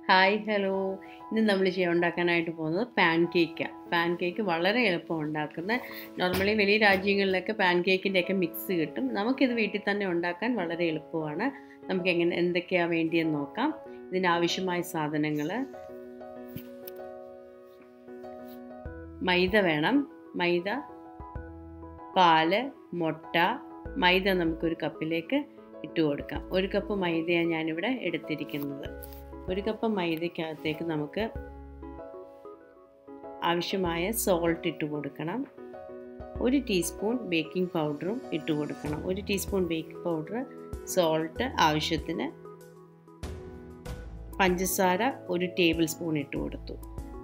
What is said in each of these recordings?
hi hello ഇന്ന് നമ്മൾ ചെയ്യാൻ ഉണ്ടാക്കാനായിട്ട് പോകുന്നത് പാൻ കേക്കാണ് പാൻ കേക്ക് വളരെ എളുപ്പം ഉണ്ടാക്കുന്നത് നോർമലി വലിയ രാജ്യങ്ങളിലൊക്കെ പാൻ കേക്കിൻ്റെയൊക്കെ മിക്സ് കിട്ടും നമുക്കിത് വീട്ടിൽ തന്നെ ഉണ്ടാക്കാൻ വളരെ എളുപ്പമാണ് നമുക്ക് എങ്ങനെ എന്തൊക്കെയാണ് വേണ്ടിയെന്ന് നോക്കാം ഇതിനാവശ്യമായ സാധനങ്ങൾ മൈദ വേണം മൈദ പാല് മുട്ട മൈദ നമുക്കൊരു കപ്പിലേക്ക് ഇട്ട് കൊടുക്കാം ഒരു കപ്പ് മൈദയാണ് ഞാനിവിടെ എടുത്തിരിക്കുന്നത് ഒരു കപ്പ് മൈദയ്ക്കകത്തേക്ക് നമുക്ക് ആവശ്യമായ സോൾട്ട് ഇട്ട് കൊടുക്കണം ഒരു ടീസ്പൂൺ ബേക്കിംഗ് പൗഡറും ഇട്ട് കൊടുക്കണം ഒരു ടീസ്പൂൺ ബേക്കിംഗ് പൗഡർ സോൾട്ട് ആവശ്യത്തിന് പഞ്ചസാര ഒരു ടേബിൾ സ്പൂൺ ഇട്ട് കൊടുത്തു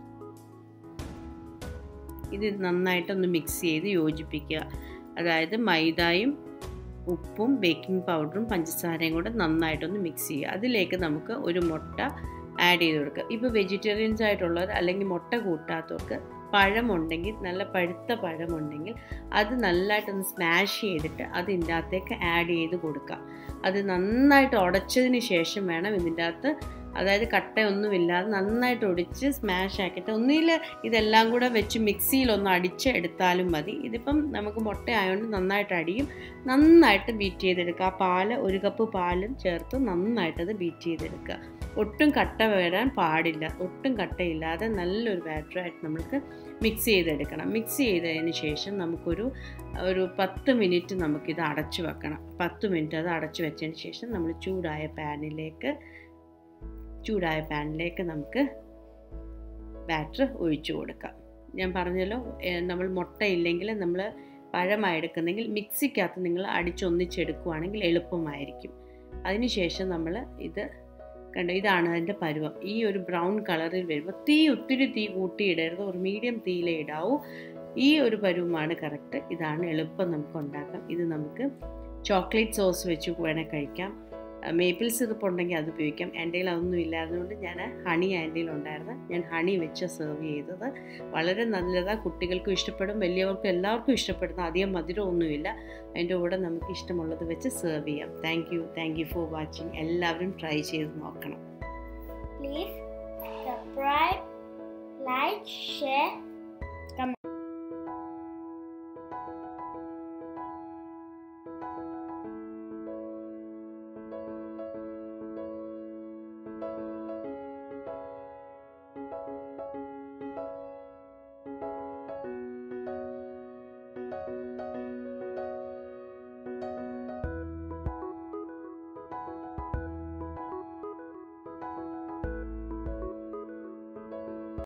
ഇത് നന്നായിട്ടൊന്ന് മിക്സ് ചെയ്ത് യോജിപ്പിക്കുക അതായത് മൈദയും ഉപ്പും ബേക്കിംഗ് പൗഡറും പഞ്ചസാരയും കൂടെ നന്നായിട്ടൊന്ന് മിക്സ് ചെയ്യുക അതിലേക്ക് നമുക്ക് ഒരു മുട്ട ആഡ് ചെയ്ത് കൊടുക്കുക ഇപ്പോൾ വെജിറ്റേറിയൻസ് ആയിട്ടുള്ളവർ അല്ലെങ്കിൽ മുട്ട കൂട്ടാത്തവർക്ക് പഴമുണ്ടെങ്കിൽ നല്ല പഴുത്ത പഴമുണ്ടെങ്കിൽ അത് നല്ലതായിട്ടൊന്ന് സ്മാഷ് ചെയ്തിട്ട് അത് ഇതിൻ്റെ അകത്തേക്ക് ആഡ് ചെയ്ത് കൊടുക്കുക അത് നന്നായിട്ട് ഉടച്ചതിന് ശേഷം വേണം ഇതിൻ്റെ അകത്ത് അതായത് കട്ടയൊന്നുമില്ലാതെ നന്നായിട്ട് ഒടിച്ച് സ്മാഷ് ആക്കിയിട്ട് ഒന്നിൽ ഇതെല്ലാം കൂടെ വെച്ച് മിക്സിയിലൊന്ന് അടിച്ച് എടുത്താലും മതി ഇതിപ്പം നമുക്ക് മുട്ട ആയതുകൊണ്ട് നന്നായിട്ട് അടിയും നന്നായിട്ട് ബീറ്റ് ചെയ്തെടുക്കുക ആ പാല് ഒരു കപ്പ് പാലും ചേർത്ത് നന്നായിട്ടത് ബീറ്റ് ചെയ്തെടുക്കുക ഒട്ടും കട്ട വരാൻ പാടില്ല ഒട്ടും കട്ടയില്ലാതെ നല്ലൊരു ബാറ്ററായിട്ട് നമുക്ക് മിക്സ് ചെയ്തെടുക്കണം മിക്സ് ചെയ്തതിന് ശേഷം നമുക്കൊരു ഒരു പത്ത് മിനിറ്റ് നമുക്കിത് അടച്ചു വെക്കണം പത്ത് മിനിറ്റ് അത് അടച്ചു വെച്ചതിന് ശേഷം നമ്മൾ ചൂടായ പാനിലേക്ക് ചൂടായ പാനിലേക്ക് നമുക്ക് ബാറ്റർ ഒഴിച്ചു കൊടുക്കാം ഞാൻ പറഞ്ഞല്ലോ നമ്മൾ മുട്ട ഇല്ലെങ്കിൽ നമ്മൾ പഴമായി എടുക്കുന്നെങ്കിൽ മിക്സിക്കകത്ത് നിങ്ങൾ അടിച്ചൊന്നിച്ചെടുക്കുവാണെങ്കിൽ എളുപ്പമായിരിക്കും അതിനുശേഷം നമ്മൾ ഇത് കണ്ടോ ഇതാണ് അതിൻ്റെ പരുവം ഈ ഒരു ബ്രൗൺ കളറിൽ വരുമ്പോൾ തീ ഒത്തിരി തീ കൂട്ടിയിടരുത് ഒരു മീഡിയം തീയിലേ ഇടാവൂ ഈ ഒരു പരുവമാണ് കറക്റ്റ് ഇതാണ് എളുപ്പം നമുക്ക് ഉണ്ടാക്കാം ഇത് നമുക്ക് ചോക്ലേറ്റ് സോസ് വെച്ച് വേണേൽ കഴിക്കാം മേപ്പിൾ സിറപ്പ് ഉണ്ടെങ്കിൽ അത് ഉപയോഗിക്കാം എൻ്റെ കയ്യിൽ അതൊന്നും ഇല്ലായിരുന്നുകൊണ്ട് ഞാൻ ഹണി എൻ്റെ ഉണ്ടായിരുന്നു ഞാൻ ഹണി വെച്ച് സെർവ് ചെയ്തത് വളരെ നല്ലതാണ് കുട്ടികൾക്കും ഇഷ്ടപ്പെടും വലിയവർക്കും എല്ലാവർക്കും ഇഷ്ടപ്പെടുന്ന അധികം മധുരമൊന്നുമില്ല അതിൻ്റെ കൂടെ നമുക്ക് ഇഷ്ടമുള്ളത് വെച്ച് സെർവ് ചെയ്യാം thank you thank you for watching എല്ലാവരും ട്രൈ ചെയ്ത് നോക്കണം Please subscribe, like, share,